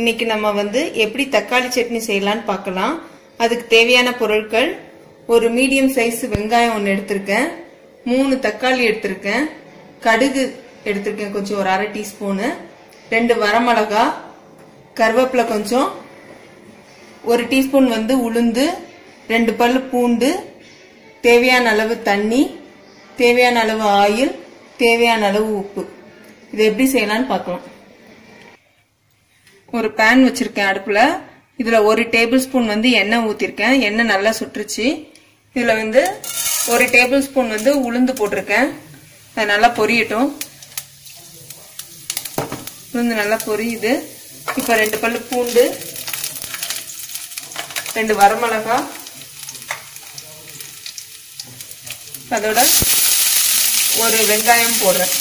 இன்னைக்கு நம்ம வந்து எப்படி தக்காளி சட்னி செய்யலாம்னு பார்க்கலாம் அதுக்கு தேவையான பொருட்கள் ஒரு மீடியம் சைஸ் வெங்காயம் ஒன்று எடுத்திருக்கேன் மூணு தக்காளி எடுத்திருக்கேன் கடுகு எடுத்திருக்கேன் கொஞ்சம் ஒரு அரை டீஸ்பூனு ரெண்டு வரமிளகா கருவேப்பிலை கொஞ்சம் ஒரு டீஸ்பூன் வந்து உளுந்து ரெண்டு பல்லு பூண்டு தேவையான அளவு தண்ணி தேவையான அளவு ஆயில் தேவையான அளவு உப்பு இது எப்படி செய்யலாம்னு பார்க்கலாம் ஒரு பேன் வச்சிருக்கேன் அடுப்புல இதுல ஒரு டேபிள் ஸ்பூன் வந்து எண்ணெய் ஊத்திருக்கேன் எண்ணெய் நல்லா சுட்டுருச்சு இதுல வந்து ஒரு டேபிள் ஸ்பூன் வந்து உளுந்து போட்டிருக்கேன் அது நல்லா பொரியட்டும் உளுந்து நல்லா பொரியுது இப்ப ரெண்டு பல்லு பூண்டு ரெண்டு வரமிளகா அதோட ஒரு வெங்காயம் போடுறேன்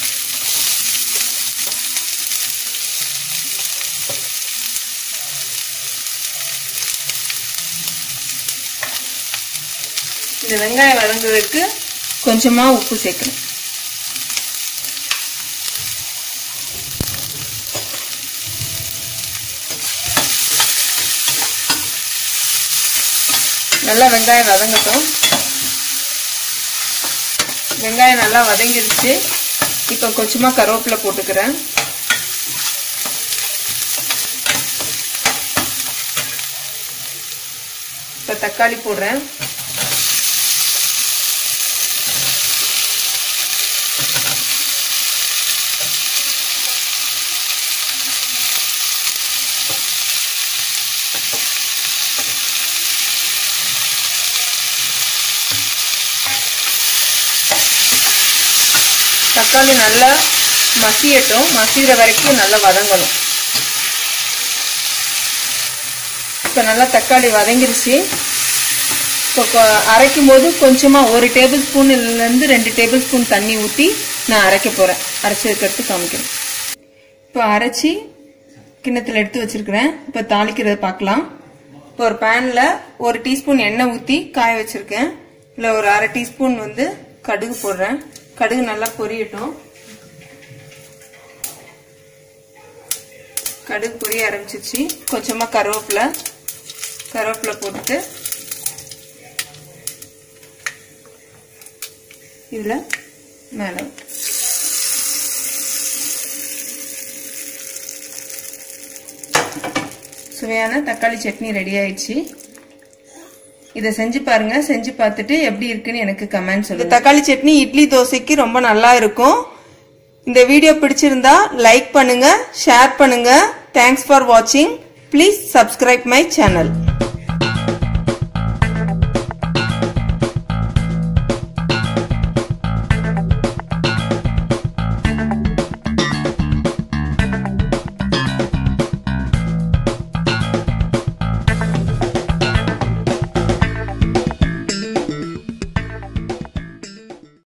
இந்த வெங்காயம் வதங்குறதுக்கு கொஞ்சமா உப்பு சேர்க்கணும் நல்லா வெங்காயம் வதங்கட்டும் வெங்காயம் நல்லா வதங்கிடுச்சு இப்போ கொஞ்சமா கருவேப்பிலை போட்டுக்கிறேன் இப்போ தக்காளி போடுறேன் தக்காளி நல்லா மசியட்டும் மசிகிற வரைக்கும் நல்லா வதங்கணும் இப்போ நல்லா தக்காளி வதங்கிருச்சு இப்போ அரைக்கும் போது கொஞ்சமாக ஒரு டேபிள் ஸ்பூன்லேருந்து ரெண்டு டேபிள் ஸ்பூன் தண்ணி ஊற்றி நான் அரைக்க போகிறேன் அரைச்சதுக்கடுத்து காமிக்கிறேன் இப்போ அரைச்சி கிண்ணத்தில் எடுத்து வச்சிருக்கிறேன் இப்போ தாளிக்கிறத பார்க்கலாம் இப்போ ஒரு பேனில் ஒரு டீஸ்பூன் எண்ணெய் ஊற்றி காய வச்சிருக்கேன் இல்லை ஒரு அரை டீஸ்பூன் வந்து கடுகு போடுறேன் கடுகு நல்லா பொரியட்டும் கடுகு பொரிய ஆரம்பிச்சிச்சு கொஞ்சமா கருவேப்பிலை கருவேப்பிலை போட்டுட்டு இதுல மேல சுவையான தக்காளி சட்னி ரெடி ஆயிடுச்சு இதை செஞ்சு பாருங்க செஞ்சு பார்த்துட்டு எப்படி இருக்குன்னு எனக்கு கமெண்ட் சொல்லுங்க தக்காளி சட்னி இட்லி தோசைக்கு ரொம்ப நல்லா இருக்கும் இந்த வீடியோ பிடிச்சிருந்தா லைக் பண்ணுங்க ஷேர் பண்ணுங்க தேங்க்ஸ் ஃபார் வாட்சிங் ப்ளீஸ் சப்ஸ்கிரைப் மை சேனல்